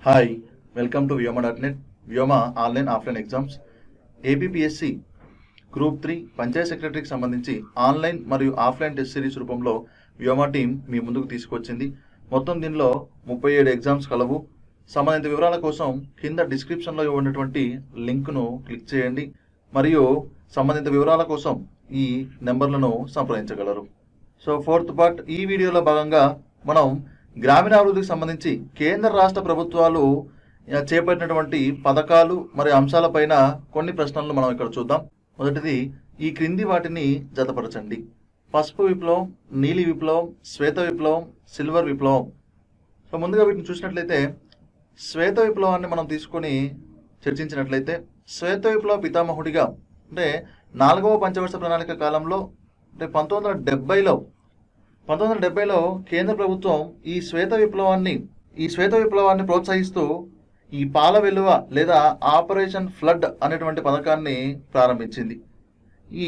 Hi welcome to Vyoma dot net Vyoma online offline exams APPSC group three panchayat సెక్రటరీకి సంబంధించి online మరియు offline test series రూపంలో Vyoma team మీ ముందుకు తీసుకొచ్చింది మొత్తం దీనిలో ముప్పై ఏడు ఎగ్జామ్స్ కలవు సంబంధిత వివరాల కోసం కింద డిస్క్రిప్షన్లో ఇవ్వనటువంటి లింక్ను క్లిక్ చేయండి మరియు సంబంధిత వివరాల కోసం ఈ నెంబర్లను సంప్రదించగలరు సో ఫోర్త్ పార్ట్ ఈ వీడియోలో భాగంగా మనం గ్రామీణాభివృద్ధికి సంబంధించి కేంద్ర రాష్ట్ర ప్రభుత్వాలు ఆ, చేపట్టినటువంటి పథకాలు మరియు అంశాలపైన కొన్ని ప్రశ్నలను మనం ఇక్కడ చూద్దాం మొదటిది ఈ క్రింది వాటిని జతపరచండి పసుపు విప్లవం నీలి విప్లవం శ్వేత విప్లవం సిల్వర్ విప్లవం సో ముందుగా వీటిని చూసినట్లయితే శ్వేత విప్లవాన్ని మనం తీసుకొని చర్చించినట్లయితే శ్వేత విప్లవ పితామహుడిగా అంటే నాలుగవ పంచవర్ష ప్రణాళిక కాలంలో అంటే పంతొమ్మిది వందల డెబ్బైలో పంతొమ్మిది వందల డెబ్బైలో కేంద్ర ప్రభుత్వం ఈ శ్వేత విప్లవాన్ని ఈ శ్వేత విప్లవాన్ని ప్రోత్సహిస్తూ ఈ పాల వెలువ లేదా ఆపరేషన్ ఫ్లడ్ అనేటువంటి పథకాన్ని ప్రారంభించింది ఈ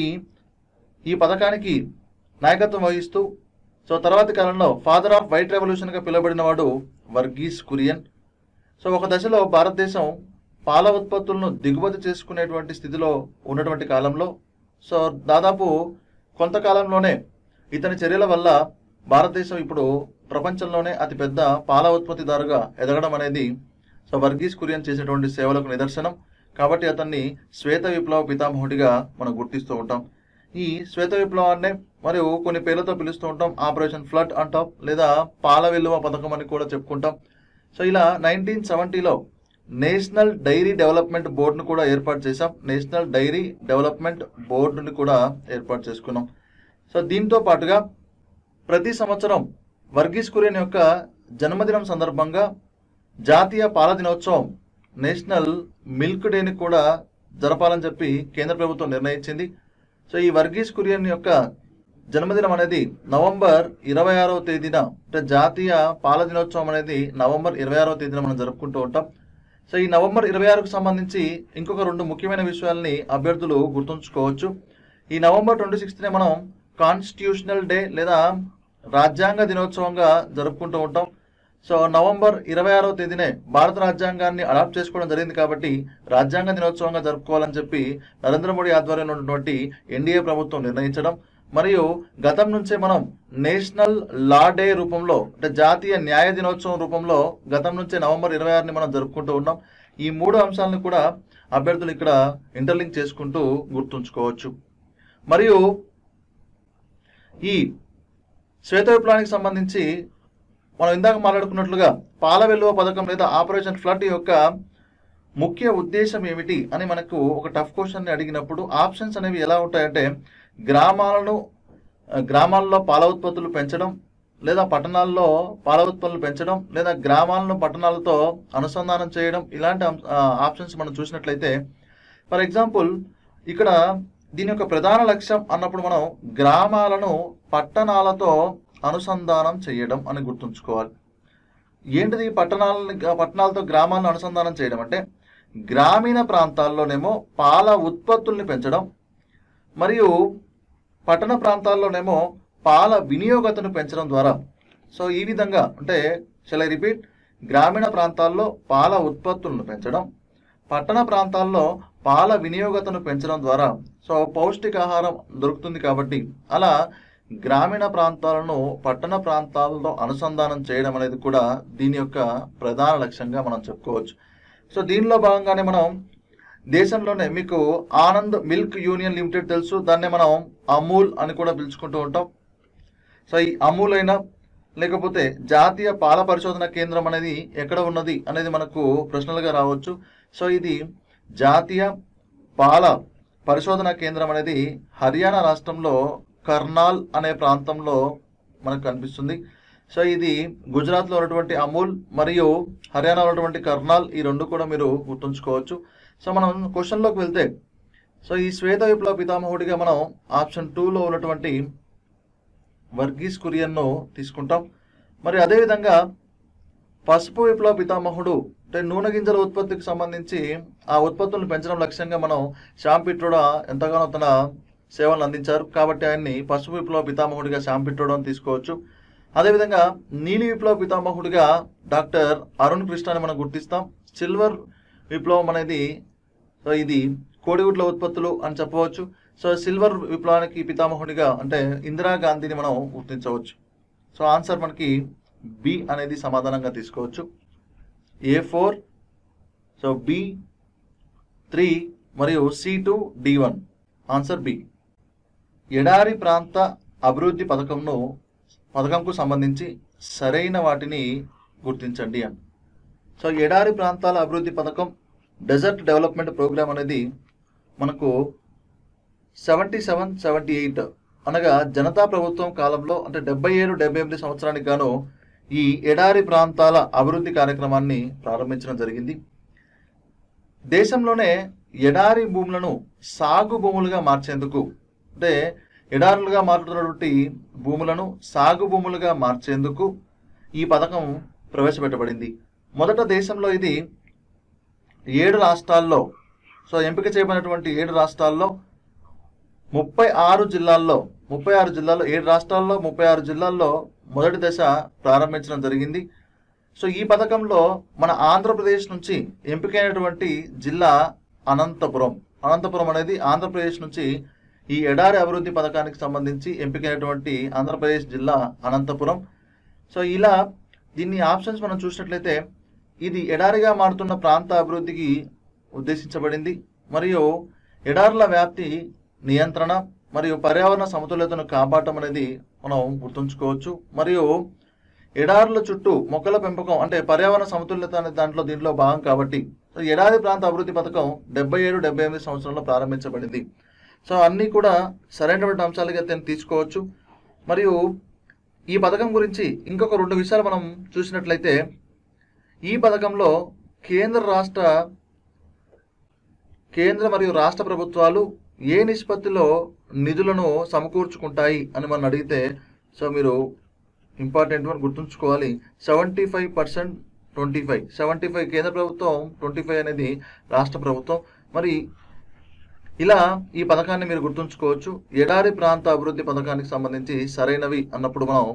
ఈ పథకానికి నాయకత్వం వహిస్తూ సో తర్వాతి కాలంలో ఫాదర్ ఆఫ్ వైట్ రెవల్యూషన్గా పిలువబడిన వాడు వర్గీస్ కురియన్ సో ఒక దశలో భారతదేశం పాల ఉత్పత్తులను దిగుమతి చేసుకునేటువంటి స్థితిలో ఉన్నటువంటి కాలంలో సో దాదాపు కొంతకాలంలోనే ఇతని చర్యల వల్ల భారతదేశం ఇప్పుడు ప్రపంచంలోనే అతిపెద్ద పాల ఉత్పత్తిదారుగా ఎదగడం అనేది సో వర్గీస్ కురియన్ చేసినటువంటి సేవలకు నిదర్శనం కాబట్టి అతన్ని శ్వేత విప్లవ పితామహుడిగా మనం గుర్తిస్తూ ఉంటాం ఈ శ్వేత విప్లవాన్ని మరియు కొన్ని పేర్లతో పిలుస్తూ ఉంటాం ఆపరేషన్ ఫ్లడ్ అంటాం లేదా పాల వెల్లువ పథకం అని కూడా చెప్పుకుంటాం సో ఇలా నైన్టీన్ సెవెంటీలో నేషనల్ డైరీ డెవలప్మెంట్ బోర్డును కూడా ఏర్పాటు చేశాం నేషనల్ డైరీ డెవలప్మెంట్ బోర్డుని కూడా ఏర్పాటు చేసుకున్నాం సో దీంతో పాటుగా ప్రతి సంవత్సరం వర్గీస్ కురియన్ యొక్క జన్మదినం సందర్భంగా జాతీయ పాల దినోత్సవం నేషనల్ మిల్క్ డేని కూడా జరపాలని చెప్పి కేంద్ర ప్రభుత్వం నిర్ణయించింది సో ఈ వర్గీస్ కురియన్ యొక్క జన్మదినం అనేది నవంబర్ ఇరవై ఆరవ తేదీన అంటే జాతీయ పాల దినోత్సవం అనేది నవంబర్ ఇరవై ఆరవ తేదీన మనం జరుపుకుంటూ ఉంటాం సో ఈ నవంబర్ ఇరవై ఆరుకు సంబంధించి ఇంకొక రెండు ముఖ్యమైన విషయాల్ని అభ్యర్థులు గుర్తుంచుకోవచ్చు ఈ నవంబర్ ట్వంటీ సిక్స్త్నే మనం కాన్స్టిట్యూషనల్ డే లేదా రాజ్యాంగ దినోత్సవంగా జరుపుకుంటూ ఉంటాం సో నవంబర్ ఇరవై ఆరవ తేదీనే భారత రాజ్యాంగాన్ని అడాప్ట్ చేసుకోవడం జరిగింది కాబట్టి రాజ్యాంగ దినోత్సవంగా జరుపుకోవాలని చెప్పి నరేంద్ర మోడీ ఆధ్వర్యంలో ఉన్నటువంటి ఎన్డీఏ ప్రభుత్వం నిర్ణయించడం మరియు గతం నుంచే మనం నేషనల్ లా డే రూపంలో అంటే జాతీయ న్యాయ దినోత్సవం రూపంలో గతం నుంచే నవంబర్ ఇరవై ఆరుని మనం జరుపుకుంటూ ఉన్నాం ఈ మూడు అంశాలను కూడా అభ్యర్థులు ఇక్కడ ఇంటర్లింక్ చేసుకుంటూ గుర్తుంచుకోవచ్చు మరియు ఈ శ్వేత విప్లవానికి సంబంధించి మనం ఇందాక మాట్లాడుకున్నట్లుగా పాల వెల్లువ పథకం లేదా ఆపరేషన్ ఫ్లడ్ యొక్క ముఖ్య ఉద్దేశం ఏమిటి అని మనకు ఒక టఫ్ క్వశ్చన్ని అడిగినప్పుడు ఆప్షన్స్ అనేవి ఎలా ఉంటాయంటే గ్రామాలను ఆ, గ్రామాల్లో పాల ఉత్పత్తులు పెంచడం లేదా పట్టణాల్లో పాల ఉత్పత్తులు పెంచడం లేదా గ్రామాలను పట్టణాలతో అనుసంధానం చేయడం ఇలాంటి అంశ- ఆ, ఆప్షన్స్ మనం చూసినట్లయితే ఫర్ ఎగ్జాంపుల్ ఇక్కడ దీని యొక్క ప్రధాన లక్ష్యం అన్నప్పుడు మనం గ్రామాలను పట్టణాలతో అనుసంధానం చేయడం అని గుర్తుంచుకోవాలి ఏంటిది ఈ పట్టణాలని పట్టణాలతో గ్రామాలను అనుసంధానం చేయడం అంటే గ్రామీణ ప్రాంతాల్లోనేమో పాల ఉత్పత్తుల్ని పెంచడం మరియు పట్టణ ప్రాంతాల్లోనేమో పాల వినియోగతను పెంచడం ద్వారా సో ఈ విధంగా అంటే షల్ ఐ రిపీట్ గ్రామీణ ప్రాంతాల్లో పాల ఉత్పత్తులను పెంచడం పట్టణ ప్రాంతాల్లో పాల వినియోగతను పెంచడం ద్వారా సో పౌష్టికాహారం దొరుకుతుంది కాబట్టి అలా గ్రామీణ ప్రాంతాలను పట్టణ ప్రాంతాలతో అనుసంధానం చేయడం అనేది కూడా దీని యొక్క ప్రధాన లక్ష్యంగా మనం చెప్పుకోవచ్చు సో దీనిలో భాగంగానే మనం దేశంలోనే మీకు ఆనంద్ మిల్క్ యూనియన్ లిమిటెడ్ తెలుసు దాన్నే మనం అమూల్ అని కూడా పిలుచుకుంటూ ఉంటాం సో ఈ అమూల్ అయినా లేకపోతే జాతీయ పాల పరిశోధన కేంద్రం అనేది ఎక్కడ ఉన్నది అనేది మనకు ప్రశ్నలుగా రావచ్చు సో ఇది జాతీయ పాల పరిశోధన కేంద్రం అనేది హర్యానా రాష్ట్రంలో కర్నాల్ అనే ప్రాంతంలో మనకు కనిపిస్తుంది సో ఇది గుజరాత్లో ఉన్నటువంటి అమూల్ మరియు హర్యానాలో ఉన్నటువంటి కర్నాల్ ఈ రెండు కూడా మీరు గుర్తుంచుకోవచ్చు సో మనం క్వశ్చన్లోకి వెళ్తే సో ఈ శ్వేత విప్లవ పితామహుడిగా మనం ఆప్షన్ టూలో ఉన్నటువంటి వర్గీస్ కురియన్ను తీసుకుంటాం మరి అదేవిధంగా పసుపు విప్లవ పితామహుడు అంటే నూనె గింజల ఉత్పత్తికి సంబంధించి ఆ ఉత్పత్తులను పెంచడం లక్ష్యంగా మనం శ్యామ్ పిట్రోడా ఎంతగానో తన సేవలను అందించారు కాబట్టి ఆయన్ని పసుపు విప్లవ పితామహుడిగా శ్యామ్ పిట్రోడా అని తీసుకోవచ్చు అదేవిధంగా నీలి విప్లవ పితామహుడిగా డాక్టర్ అరుణ్ కృష్ణని మనం గుర్తిస్తాం సిల్వర్ విప్లవం అనేది సో ఇది కోడిగుడ్ల ఉత్పత్తులు అని చెప్పవచ్చు సో సిల్వర్ విప్లవానికి పితామహుడిగా అంటే ఇందిరాగాంధీని మనం గుర్తించవచ్చు సో ఆన్సర్ మనకి బి అనేది సమాధానంగా తీసుకోవచ్చు A four so B three మరియు C two D one answer B ఎడారి ప్రాంత అభివృద్ధి పథకంను పథకంకు సంబంధించి సరైన వాటిని గుర్తించండి అని సో ఎడారి ప్రాంతాల అభివృద్ధి పథకం డెజర్ట్ డెవలప్మెంట్ ప్రోగ్రామ్ అనేది మనకు సెవెంటీ సెవెన్ సెవెంటీ ఎయిట్ అనగా జనతా ప్రభుత్వం కాలంలో అంటే డెబ్బై ఏడు డెబ్బై ఎనిమిది సంవత్సరానికి గాను ఈ ఎడారి ప్రాంతాల అభివృద్ధి కార్యక్రమాన్ని ప్రారంభించడం జరిగింది దేశంలోనే ఎడారి భూములను సాగు భూములుగా మార్చేందుకు అంటే ఎడారులుగా మారుతున్నటువంటి భూములను సాగు భూములుగా మార్చేందుకు ఈ పథకం ప్రవేశపెట్టబడింది మొదట దేశంలో ఇది ఏడు రాష్ట్రాల్లో సో ఎంపిక చేయబడినటువంటి ఏడు రాష్ట్రాల్లో ముప్పై ఆరు జిల్లాల్లో ముప్పై ఆరు జిల్లాల్లో ఏడు రాష్ట్రాల్లో ముప్పై ఆరు జిల్లాల్లో మొదటి దశ ప్రారంభించడం జరిగింది సో ఈ పథకంలో మన ఆంధ్రప్రదేశ్ నుంచి ఎంపికైనటువంటి జిల్లా అనంతపురం అనంతపురం అనేది ఆంధ్రప్రదేశ్ నుంచి ఈ ఎడారి అభివృద్ధి పథకానికి సంబంధించి ఎంపికైనటువంటి ఆంధ్రప్రదేశ్ జిల్లా అనంతపురం సో ఇలా దీన్ని ఆప్షన్స్ మనం చూసినట్లయితే ఇది ఎడారిగా మారుతున్న ప్రాంత అభివృద్ధికి ఉద్దేశించబడింది మరియు ఎడారుల వ్యాప్తి నియంత్రణ మరియు పర్యావరణ సమతుల్యతను కాపాడటం అనేది మనం గుర్తుంచుకోవచ్చు మరియు ఎడారుల చుట్టూ మొక్కల పెంపకం అంటే పర్యావరణ సమతుల్యత అనే దాంట్లో దీంట్లో భాగం కాబట్టి సో ఎడారి ప్రాంత అభివృద్ధి పథకం డెబ్బై ఏడు డెబ్బై ఎనిమిది సంవత్సరంలో ప్రారంభించబడింది సో అన్నీ కూడా సరైనటువంటి అంశాలుగా దీన్ని తీసుకోవచ్చు మరియు ఈ పథకం గురించి ఇంకొక రెండు విషయాలు మనం చూసినట్లయితే ఈ పథకంలో కేంద్ర రాష్ట్ర కేంద్ర మరియు రాష్ట్ర ప్రభుత్వాలు ఏ నిష్పత్తిలో నిధులను సమకూర్చుకుంటాయి అని మనం అడిగితే సో మీరు ఇంపార్టెంట్ వన్ గుర్తుంచుకోవాలి seventy five percent twenty five seventy five కేంద్ర ప్రభుత్వం ట్వంటీ ఫైవ్ అనేది రాష్ట్ర ప్రభుత్వం మరి ఇలా ఈ పథకాన్ని మీరు గుర్తుంచుకోవచ్చు ఎడారి ప్రాంత అభివృద్ధి పథకానికి సంబంధించి సరైనవి అన్నప్పుడు మనం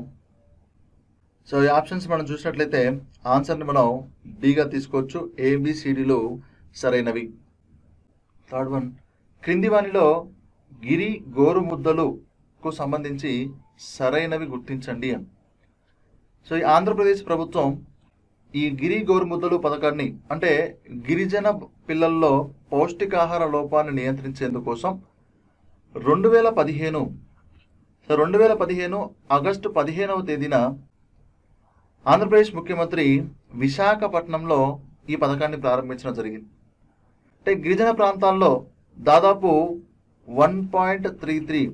సో ఈ ఆప్షన్స్ మనం చూసినట్లయితే ఆన్సర్ని మనం డిగా తీసుకోవచ్చు ఏబిసిడిలు సరైనవి థర్డ్ వన్ క్రింది వానిలో గిరి గోరు ముద్దలుకు సంబంధించి సరైనవి గుర్తించండి అని సో ఈ ఆంధ్రప్రదేశ్ ప్రభుత్వం ఈ గిరి గోరుముద్దలు పథకాన్ని అంటే గిరిజన పిల్లల్లో పౌష్టికాహార లోపాన్ని నియంత్రించేందుకోసం రెండు వేల పదిహేను సో రెండు వేల పదిహేను ఆగస్టు పదిహేనవ తేదీన ఆంధ్రప్రదేశ్ ముఖ్యమంత్రి విశాఖపట్నంలో ఈ పథకాన్ని ప్రారంభించడం జరిగింది అంటే గిరిజన ప్రాంతాల్లో దాదాపు వన్ పాయింట్ త్రీ త్రీ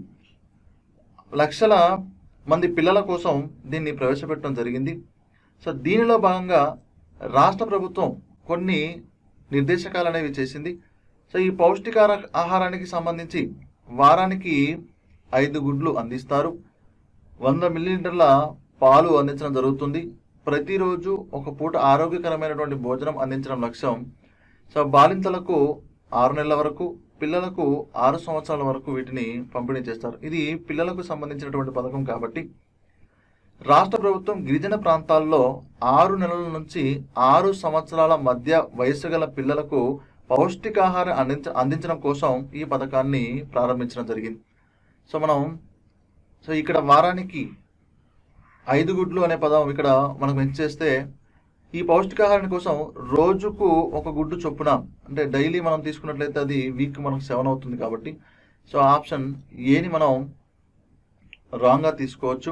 లక్షల మంది పిల్లల కోసం దీన్ని ప్రవేశపెట్టడం జరిగింది సో దీనిలో భాగంగా రాష్ట్ర ప్రభుత్వం కొన్ని నిర్దేశకాలు అనేవి చేసింది సో ఈ పౌష్టికార ఆహారానికి సంబంధించి వారానికి ఐదు గుడ్లు అందిస్తారు వంద మిల్లీలీటర్ల పాలు అందించడం జరుగుతుంది ప్రతిరోజు ఒక పూట ఆరోగ్యకరమైనటువంటి భోజనం అందించడం లక్ష్యం సో బాలింతలకు ఆరు నెలల వరకు పిల్లలకు ఆరు సంవత్సరాల వరకు వీటిని పంపిణీ చేస్తారు ఇది పిల్లలకు సంబంధించినటువంటి పథకం కాబట్టి రాష్ట్ర ప్రభుత్వం గిరిజన ప్రాంతాల్లో ఆరు నెలల నుంచి ఆరు సంవత్సరాల మధ్య వయసు గల పిల్లలకు పౌష్టికాహారం అందించ అందించడం కోసం ఈ పథకాన్ని ప్రారంభించడం జరిగింది సో మనం సో ఇక్కడ వారానికి ఐదు గుడ్లు అనే పదం ఇక్కడ మనం చేస్తే ఈ పౌష్టికాహారం కోసం రోజుకు ఒక గుడ్డు చొప్పున అంటే డైలీ మనం తీసుకున్నట్లయితే అది వీక్ మనకు సెవెన్ అవుతుంది కాబట్టి సో ఆప్షన్ ఏని మనం రాంగ్గా తీసుకోవచ్చు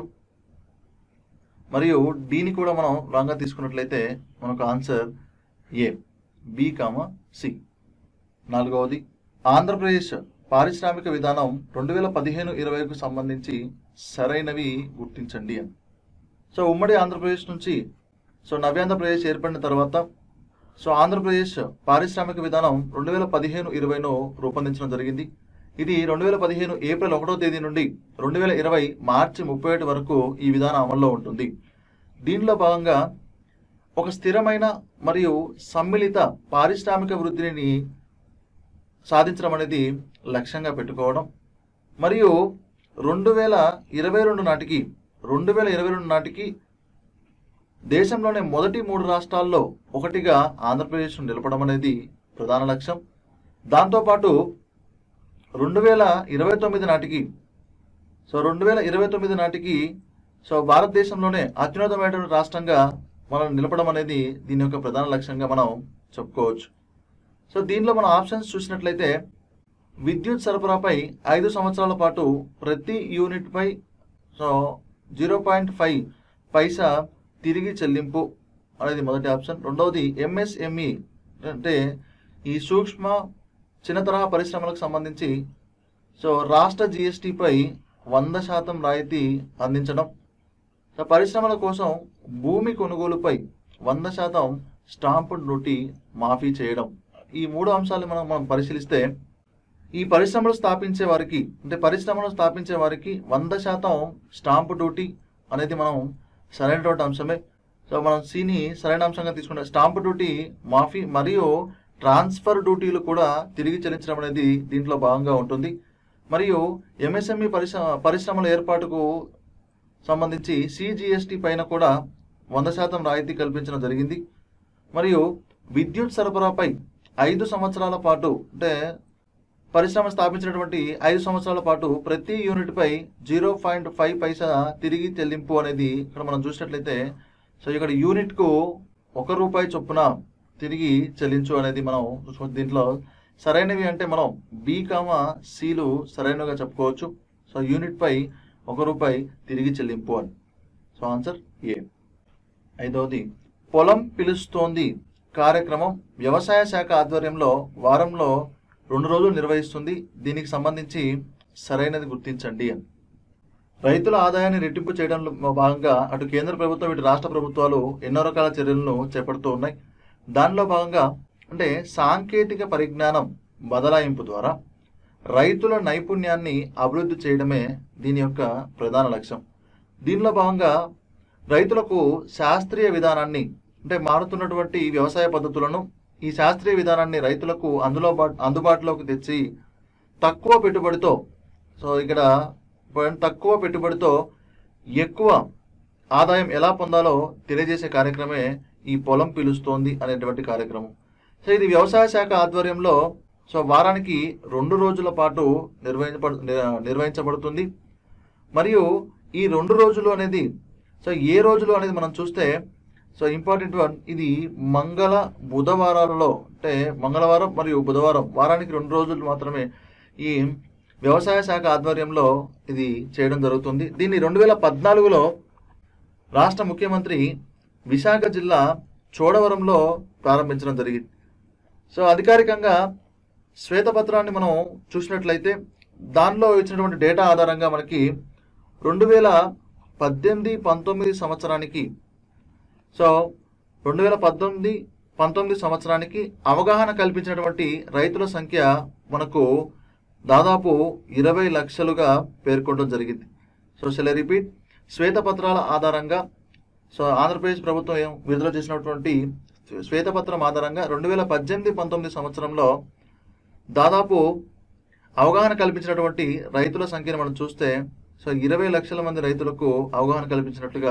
మరియు డీని కూడా మనం రాంగ్గా తీసుకున్నట్లయితే మనకు answer A B comma C నాలుగవది ఆంధ్రప్రదేశ్ పారిశ్రామిక విధానం రెండు వేల పదిహేను ఇరవైకు సంబంధించి సరైనవి గుర్తించండి అని సో ఉమ్మడి ఆంధ్రప్రదేశ్ నుంచి సో నవ్యాంధ్రప్రదేశ్ ఏర్పడిన తర్వాత సో ఆంధ్రప్రదేశ్ పారిశ్రామిక విధానం రెండు వేల పదిహేను ఇరవైను రూపొందించడం జరిగింది ఇది రెండు వేల పదిహేను ఏప్రిల్ ఒకటో తేదీ నుండి రెండు వేల ఇరవై మార్చి ముప్పై ఒకటి వరకు ఈ విధానం అమల్లో ఉంటుంది దీనిలో భాగంగా ఒక స్థిరమైన మరియు సమ్మిళిత పారిశ్రామిక వృద్ధిని సాధించడం అనేది లక్ష్యంగా పెట్టుకోవడం మరియు రెండు వేల ఇరవై రెండు నాటికి రెండు వేల ఇరవై రెండు నాటికి దేశంలోనే మొదటి మూడు రాష్ట్రాల్లో ఒకటిగా ఆంధ్రప్రదేశ్ను నిలపడం అనేది ప్రధాన లక్ష్యం దాంతోపాటు రెండు వేల ఇరవై తొమ్మిది నాటికి సో రెండు వేల ఇరవై తొమ్మిది నాటికి సో భారతదేశంలోనే అత్యున్నతమైనటువంటి రాష్ట్రంగా మనం నిలపడం అనేది దీని యొక్క ప్రధాన లక్ష్యంగా మనం చెప్పుకోవచ్చు సో దీనిలో మనం ఆప్షన్స్ చూసినట్లయితే విద్యుత్ సరఫరాపై ఐదు సంవత్సరాల పాటు ప్రతి యూనిట్పై so zero point five paisa తిరిగి చెల్లింపు అనేది మొదటి ఆప్షన్ రెండవది ఎంఎస్ఎంఈ అంటే ఈ సూక్ష్మ చిన్న తరహా పరిశ్రమలకు సంబంధించి సో రాష్ట్ర జిఎస్టిపై వంద శాతం రాయితీ అందించడం సో పరిశ్రమల కోసం భూమి కొనుగోలుపై వంద శాతం స్టాంపు డ్యూటీ మాఫీ చేయడం ఈ మూడు అంశాలు మనం మనం పరిశీలిస్తే ఈ పరిశ్రమలు స్థాపించే వారికి అంటే పరిశ్రమలు స్థాపించే వారికి వంద శాతం స్టాంపు డ్యూటీ అనేది మనం సరైనటువంటి అంశమే సో మనం సిని సరైన అంశంగా తీసుకుంటే స్టాంపు డ్యూటీ మాఫీ మరియు ట్రాన్స్ఫర్ డ్యూటీలు కూడా తిరిగి చెల్లించడం అనేది దీంట్లో భాగంగా ఉంటుంది మరియు ఎంఎస్ఎంఈ పరిశ్రమ పరిశ్రమల ఏర్పాటుకు సంబంధించి సిజిఎస్టి పైన కూడా వంద శాతం రాయితీ కల్పించడం జరిగింది మరియు విద్యుత్ సరఫరాపై ఐదు సంవత్సరాల పాటు అంటే పరిశ్రమ స్థాపించినటువంటి ఐదు సంవత్సరాల పాటు ప్రతి యూనిట్పై జీరో పాయింట్ ఫైవ్ పైసా తిరిగి చెల్లింపు అనేది ఇక్కడ మనం చూసినట్లయితే సో ఇక్కడ యూనిట్కు ఒక రూపాయి చొప్పున తిరిగి చెల్లించు అనేది మనం చూసుకోవచ్చు. దీంట్లో సరైనవి అంటే మనం బి కామ సిలు సరైనవిగా చెప్పుకోవచ్చు సో యూనిట్పై ఒక రూపాయి తిరిగి చెల్లింపు అని సో ఆన్సర్ ఏ ఐదవది పొలం పిలుస్తోంది కార్యక్రమం వ్యవసాయ శాఖ ఆధ్వర్యంలో వారంలో రెండు రోజులు నిర్వహిస్తుంది దీనికి సంబంధించి సరైనది గుర్తించండి అని రైతుల ఆదాయాన్ని రెట్టింపు చేయడంలో భాగంగా అటు కేంద్ర ప్రభుత్వం ఇటు రాష్ట్ర ప్రభుత్వాలు ఎన్నో రకాల చర్యలను చేపడుతూ ఉన్నాయి దానిలో భాగంగా అంటే సాంకేతిక పరిజ్ఞానం బదలాయింపు ద్వారా రైతుల నైపుణ్యాన్ని అభివృద్ధి చేయడమే దీని యొక్క ప్రధాన లక్ష్యం దీనిలో భాగంగా రైతులకు శాస్త్రీయ విధానాన్ని అంటే మారుతున్నటువంటి వ్యవసాయ పద్ధతులను ఈ శాస్త్రీయ విధానాన్ని రైతులకు అందులో బా- అందుబాటులోకి తెచ్చి తక్కువ పెట్టుబడితో సో ఇక్కడ ప- తక్కువ పెట్టుబడితో ఎక్కువ ఆదాయం ఎలా పొందాలో తెలియజేసే కార్యక్రమే ఈ పొలం పిలుస్తోంది అనేటువంటి కార్యక్రమం సో ఇది వ్యవసాయ శాఖ ఆధ్వర్యంలో సో వారానికి రెండు రోజుల పాటు నిర్వహించబడు నిర్- నిర్వహించబడుతుంది మరియు ఈ రెండు రోజులు అనేది సో ఏ రోజులు అనేది మనం చూస్తే సో ఇంపార్టెంట్ వన్ ఇది మంగళ బుధవారాలలో అంటే మంగళవారం మరియు బుధవారం వారానికి రెండు రోజులు మాత్రమే ఈ వ్యవసాయ శాఖ ఆధ్వర్యంలో ఇది చేయడం జరుగుతుంది దీన్ని రెండు వేల పద్నాలుగులో రాష్ట్ర ముఖ్యమంత్రి విశాఖ జిల్లా చోడవరంలో ప్రారంభించడం జరిగింది సో అధికారికంగా శ్వేతపత్రాన్ని మనం చూసినట్లయితే దానిలో ఇచ్చినటువంటి డేటా ఆధారంగా మనకి రెండు వేల పద్దెనిమిది పంతొమ్మిది సంవత్సరానికి సో రెండు వేల పద్దెనిమిది పంతొమ్మిది సంవత్సరానికి అవగాహన కల్పించినటువంటి రైతుల సంఖ్య మనకు దాదాపు ఇరవై లక్షలుగా పేర్కొనడం జరిగింది సో షెల్ రిపీట్ శ్వేతపత్రాల ఆధారంగా సో ఆంధ్రప్రదేశ్ ప్రభుత్వం ఏం విడుదల చేసినటువంటి శ్వేతపత్రం ఆధారంగా రెండు వేల పద్దెనిమిది పంతొమ్మిది సంవత్సరంలో దాదాపు అవగాహన కల్పించినటువంటి రైతుల సంఖ్యను మనం చూస్తే సో ఇరవై లక్షల మంది రైతులకు అవగాహన కల్పించినట్లుగా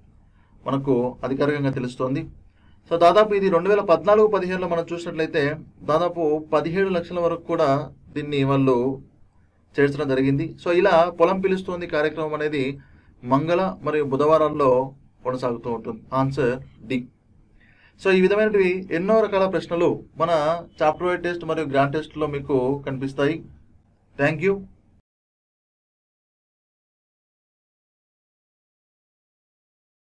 మనకు అధికారికంగా తెలుస్తోంది సో దాదాపు ఇది రెండు వేల పద్నాలుగు పదిహేనులో మనం చూసినట్లయితే దాదాపు పదిహేడు లక్షల వరకు కూడా దీన్ని వాళ్ళు చేర్చడం జరిగింది సో ఇలా పొలం పిలుస్తోంది కార్యక్రమం అనేది మంగళ మరియు బుధవారాల్లో కొనసాగుతూ ఉంటుంది ఆన్సర్ డి సో ఈ విధమైనవి ఎన్నో రకాల ప్రశ్నలు మన చాప్టర్ వైడ్ టెస్ట్ మరియు గ్రాండ్ టెస్ట్లో మీకు కనిపిస్తాయి థ్యాంక్ యూ